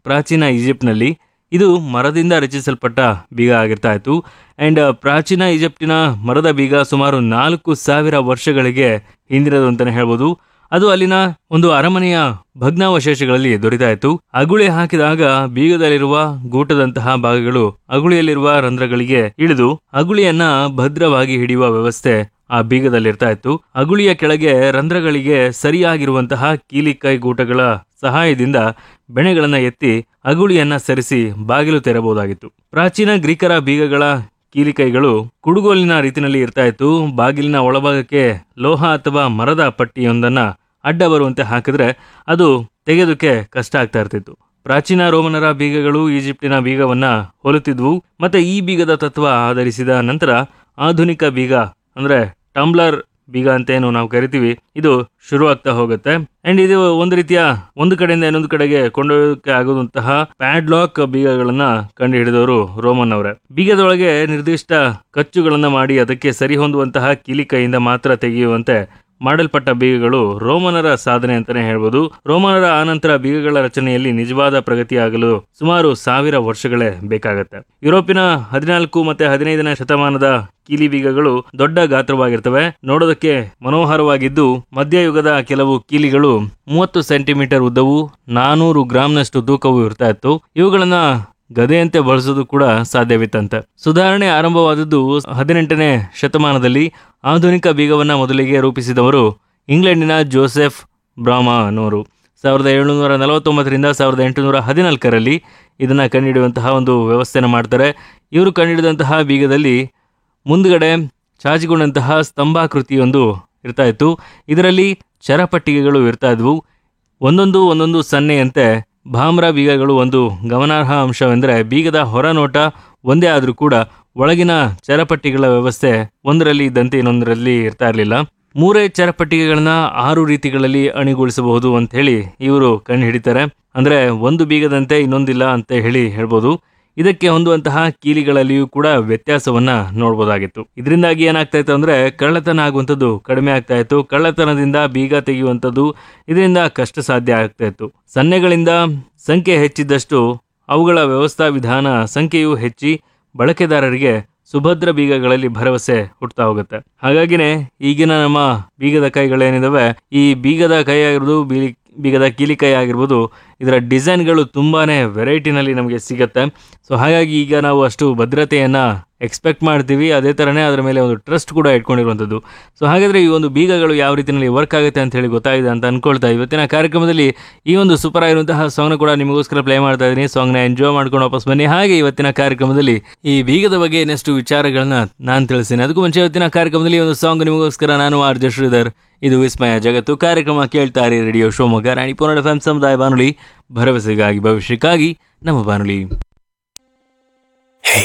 ಪ್ರಾಚೀನ ಈಜಿಪ್ಟ್ನಲ್ಲಿ ಇದು ಮರದಿಂದ ರಚಿಸಲ್ಪಟ್ಟ ಬೀಗ ಆಗಿರ್ತಾ ಇತ್ತು ಆ್ಯಂಡ್ ಪ್ರಾಚೀನ ಈಜಿಪ್ಟಿನ ಮರದ ಬೀಗ ಸುಮಾರು ನಾಲ್ಕು ಸಾವಿರ ವರ್ಷಗಳಿಗೆ ಹಿಂದಿನದು ಅಂತಲೇ ಹೇಳ್ಬೋದು ಅದು ಅಲ್ಲಿನ ಒಂದು ಅರಮನೆಯ ಭಗ್ನಾವಶೇಷಗಳಲ್ಲಿ ದೊರೀತಾ ಇತ್ತು ಅಗುಳಿ ಹಾಕಿದಾಗ ಬೀಗದಲ್ಲಿರುವ ಗೂಟದಂತಹ ಭಾಗಗಳು ಅಗುಳಿಯಲ್ಲಿರುವ ರಂಧ್ರಗಳಿಗೆ ಇಳಿದು ಅಗುಳಿಯನ್ನ ಭದ್ರವಾಗಿ ಹಿಡಿಯುವ ವ್ಯವಸ್ಥೆ ಆ ಬೀಗದಲ್ಲಿರ್ತಾ ಇತ್ತು ಅಗುಳಿಯ ಕೆಳಗೆ ರಂಧ್ರಗಳಿಗೆ ಸರಿಯಾಗಿರುವಂತಹ ಕೀಲಿಕೈ ಗೂಟಗಳ ಸಹಾಯದಿಂದ ಬೆಣೆಗಳನ್ನ ಎತ್ತಿ ಅಗುಳಿಯನ್ನ ಸರಿಸಿ ಬಾಗಿಲು ತೆರಬಹುದಾಗಿತ್ತು ಪ್ರಾಚೀನ ಗ್ರೀಕರ ಬೀಗಗಳ ಕೀಲಿಕೈಗಳು ಕುಡುಗೋಲಿನ ರೀತಿಯಲ್ಲಿ ಇರ್ತಾ ಇತ್ತು ಬಾಗಿಲಿನ ಒಳಭಾಗಕ್ಕೆ ಲೋಹ ಅಥವಾ ಮರದ ಪಟ್ಟಿಯೊಂದನ್ನ ಅಡ್ಡ ಬರುವಂತೆ ಹಾಕಿದ್ರೆ ಅದು ತೆಗೆಯೋದಕ್ಕೆ ಕಷ್ಟ ಆಗ್ತಾ ಇರ್ತಿತ್ತು ಪ್ರಾಚೀನ ರೋಮನರ ಬೀಗಗಳು ಈಜಿಪ್ಟಿನ ಬೀಗವನ್ನ ಹೋಲುತ್ತಿದ್ವು ಮತ್ತೆ ಈ ಬೀಗದ ತತ್ವ ಆಧರಿಸಿದ ನಂತರ ಆಧುನಿಕ ಬೀಗ ಅಂದ್ರೆ ಟಂಬ್ಲರ್ ಬೀಗ ಅಂತ ಏನು ನಾವು ಕರಿತೀವಿ ಇದು ಶುರುವಾಗ್ತಾ ಹೋಗುತ್ತೆ ಅಂಡ್ ಇದು ಒಂದು ರೀತಿಯ ಒಂದು ಕಡೆಯಿಂದ ಇನ್ನೊಂದು ಕಡೆಗೆ ಕೊಂಡೊಯ್ಯೋಕೆ ಆಗುವಂತಹ ಪ್ಯಾಡ್ಲಾಕ್ ಬೀಗಗಳನ್ನ ಕಂಡು ಹಿಡಿದವರು ರೋಮನ್ ಅವರೇ ಬೀಗದೊಳಗೆ ನಿರ್ದಿಷ್ಟ ಕಚ್ಚುಗಳನ್ನ ಮಾಡಿ ಅದಕ್ಕೆ ಸರಿ ಹೊಂದುವಂತಹ ಕೀಲಿಕೈಯಿಂದ ಮಾತ್ರ ತೆಗೆಯುವಂತೆ ಮಾಡಲ್ಪಟ್ಟ ಬೀಗಗಳು ರೋಮನರ ಸಾಧನೆ ಅಂತಾನೆ ಹೇಳ್ಬೋದು ರೋಮನರ ಆನಂತರ ಬೀಗಗಳ ರಚನೆಯಲ್ಲಿ ನಿಜವಾದ ಪ್ರಗತಿಯಾಗಲು ಸುಮಾರು ಸಾವಿರ ವರ್ಷಗಳೇ ಬೇಕಾಗತ್ತೆ ಯುರೋಪಿನ ಹದಿನಾಲ್ಕು ಮತ್ತೆ ಹದಿನೈದನೇ ಶತಮಾನದ ಕೀಲಿ ಬೀಗಗಳು ದೊಡ್ಡ ಗಾತ್ರವಾಗಿರ್ತವೆ ನೋಡೋದಕ್ಕೆ ಮನೋಹರವಾಗಿದ್ದು ಮಧ್ಯಯುಗದ ಕೆಲವು ಕೀಲಿಗಳು ಮೂವತ್ತು ಸೆಂಟಿಮೀಟರ್ ಉದ್ದವು ನಾನೂರು ಗ್ರಾಂನಷ್ಟು ತೂಕವು ಇರ್ತಾ ಇತ್ತು ಇವುಗಳನ್ನ ಗದೆಯಂತೆ ಬಳಸೋದು ಕೂಡ ಸಾಧ್ಯವಿತ್ತಂತೆ ಸುಧಾರಣೆ ಆರಂಭವಾದದ್ದು ಹದಿನೆಂಟನೇ ಶತಮಾನದಲ್ಲಿ ಆಧುನಿಕ ಬೀಗವನ್ನ ಮೊದಲಿಗೆ ರೂಪಿಸಿದವರು ಇಂಗ್ಲೆಂಡಿನ ಜೋಸೆಫ್ ಬ್ರಾಮಾ ಅನ್ನೋರು ಸಾವಿರದ ಏಳುನೂರ ನಲವತ್ತೊಂಬತ್ತರಿಂದ ಸಾವಿರದ ಎಂಟುನೂರ ಹದಿನಾಲ್ಕರಲ್ಲಿ ಇದನ್ನು ಕಂಡುಹಿಡಿಯುವಂತಹ ಒಂದು ವ್ಯವಸ್ಥೆನ ಮಾಡ್ತಾರೆ ಇವರು ಕಂಡುಹಿಡಿದಂತಹ ಬೀಗದಲ್ಲಿ ಮುಂದ್ಗಡೆ ಚಾಚಿಕೊಂಡಂತಹ ಸ್ತಂಭಾಕೃತಿಯೊಂದು ಇರ್ತಾ ಇತ್ತು ಇದರಲ್ಲಿ ಚರಪಟ್ಟಿಗೆಗಳು ಇರ್ತಾ ಇದ್ವು ಒಂದೊಂದು ಒಂದೊಂದು ಸನ್ನೆಯಂತೆ ಭಾಮ್ರ ಬೀಗಗಳು ಒಂದು ಗಮನಾರ್ಹ ಅಂಶವೆಂದರೆ ಬೀಗದ ಹೊರನೋಟ ಒಂದೇ ಆದರೂ ಕೂಡ ಒಳಗಿನ ಚರಪಟ್ಟಿಗಳ ವ್ಯವಸ್ಥೆ ಒಂದರಲ್ಲಿ ಇದ್ದಂತೆ ಇನ್ನೊಂದರಲ್ಲಿ ಇರ್ತಾ ಇರಲಿಲ್ಲ ಮೂರೇ ಚರಪಟ್ಟಿಗೆಗಳನ್ನ ಆರು ರೀತಿಗಳಲ್ಲಿ ಅಣಿಗೊಳಿಸಬಹುದು ಅಂತ ಹೇಳಿ ಇವರು ಕಂಡು ಹಿಡಿತಾರೆ ಅಂದ್ರೆ ಒಂದು ಬೀಗದಂತೆ ಇನ್ನೊಂದಿಲ್ಲ ಅಂತ ಹೇಳಿ ಹೇಳ್ಬೋದು ಇದಕ್ಕೆ ಹೊಂದುವಂತಹ ಕೀಲಿಗಳಲ್ಲಿಯೂ ಕೂಡ ವ್ಯತ್ಯಾಸವನ್ನ ನೋಡ್ಬೋದಾಗಿತ್ತು ಇದರಿಂದಾಗಿ ಏನಾಗ್ತಾ ಇತ್ತು ಅಂದ್ರೆ ಕಳ್ಳತನ ಆಗುವಂಥದ್ದು ಕಡಿಮೆ ಆಗ್ತಾ ಇತ್ತು ಕಳ್ಳತನದಿಂದ ಬೀಗ ತೆಗೆಯುವಂಥದ್ದು ಇದರಿಂದ ಕಷ್ಟ ಸಾಧ್ಯ ಆಗ್ತಾ ಇತ್ತು ಸನ್ನೆಗಳಿಂದ ಸಂಖ್ಯೆ ಹೆಚ್ಚಿದ್ದಷ್ಟು ಅವುಗಳ ವ್ಯವಸ್ಥಾ ವಿಧಾನ ಸಂಖ್ಯೆಯು ಹೆಚ್ಚಿ ಬಳಕೆದಾರರಿಗೆ ಸುಭದ್ರ ಬೀಗಗಳಲ್ಲಿ ಭರವಸೆ ಹುಟ್ಟುತ್ತಾ ಹೋಗುತ್ತೆ ಹಾಗಾಗಿನೇ ಈಗಿನ ನಮ್ಮ ಬೀಗದ ಕೈಗಳೇನಿದಾವೆ ಈ ಬೀಗದ ಕೈ ಆಗಿರ್ಬೋದು ಬೀ ಬೀಗದ ಕೀಲಿಕೈ ಆಗಿರ್ಬೋದು ಇದರ ಡಿಸೈನ್ಗಳು ತುಂಬಾನೇ ವೆರೈಟಿನಲ್ಲಿ ನಮಗೆ ಸಿಗುತ್ತೆ ಸೊ ಹಾಗಾಗಿ ಈಗ ನಾವು ಅಷ್ಟು ಭದ್ರತೆಯನ್ನು ಎಕ್ಸ್ಪೆಕ್ಟ್ ಮಾಡ್ತೀವಿ ಅದೇ ಥರನೇ ಅದರ ಮೇಲೆ ಒಂದು ಟ್ರಸ್ಟ್ ಕೂಡ ಇಟ್ಕೊಂಡಿರುವಂಥದ್ದು ಸೊ ಹಾಗಾದರೆ ಈ ಒಂದು ಬೀಗಗಳು ಯಾವ ರೀತಿಯಲ್ಲಿ ವರ್ಕ್ ಆಗುತ್ತೆ ಅಂತ ಹೇಳಿ ಗೊತ್ತಾಗಿದೆ ಅಂತ ಅನ್ಕೊಳ್ತಾ ಇವತ್ತಿನ ಕಾರ್ಯಕ್ರಮದಲ್ಲಿ ಈ ಒಂದು ಸೂಪರ್ ಆಗಿರುವಂತಹ ಸಾಂಗ್ನ ಕೂಡ ನಿಮಗೋಸ್ಕರ ಪ್ಲೇ ಮಾಡ್ತಾ ಇದ್ದೀನಿ ಸಾಂಗ್ನ ಎಂಜಾಯ್ ಮಾಡ್ಕೊಂಡು ವಾಪಸ್ ಬನ್ನಿ ಹಾಗೆ ಇವತ್ತಿನ ಕಾರ್ಯಕ್ರಮದಲ್ಲಿ ಈ ಬೀಗದ ಬಗ್ಗೆ ಇನ್ನಷ್ಟು ವಿಚಾರಗಳನ್ನ ನಾನು ತಿಳಿಸ್ತೀನಿ ಅದಕ್ಕೂ ಮುಂಚೆ ಇವತ್ತಿನ ಕಾರ್ಯಕ್ರಮದಲ್ಲಿ ಈ ಒಂದು ಸಾಂಗ್ ನಿಮಗೋಸ್ಕರ ನಾನು ಆರ್ ಜೆ ಶ್ರೀಧರ್ ಇದು ವಿಸ್ಮಯ ಜಗತ್ತು ಕಾರ್ಯಕ್ರಮ ಕೇಳ್ತಾ ಇರಿ ರೇಡಿಯೋ ಶಿವಮೊಗ್ಗ ರಾಣಿ ಪೂರ್ಣ ಎಫ್ ಸಮುದಾಯ ಬಾನುಲಿ ಭರವಸೆಗಾಗಿ ಭವಿಷ್ಯಕ್ಕಾಗಿ ನಮ್ಮ ಬಾನುಲಿ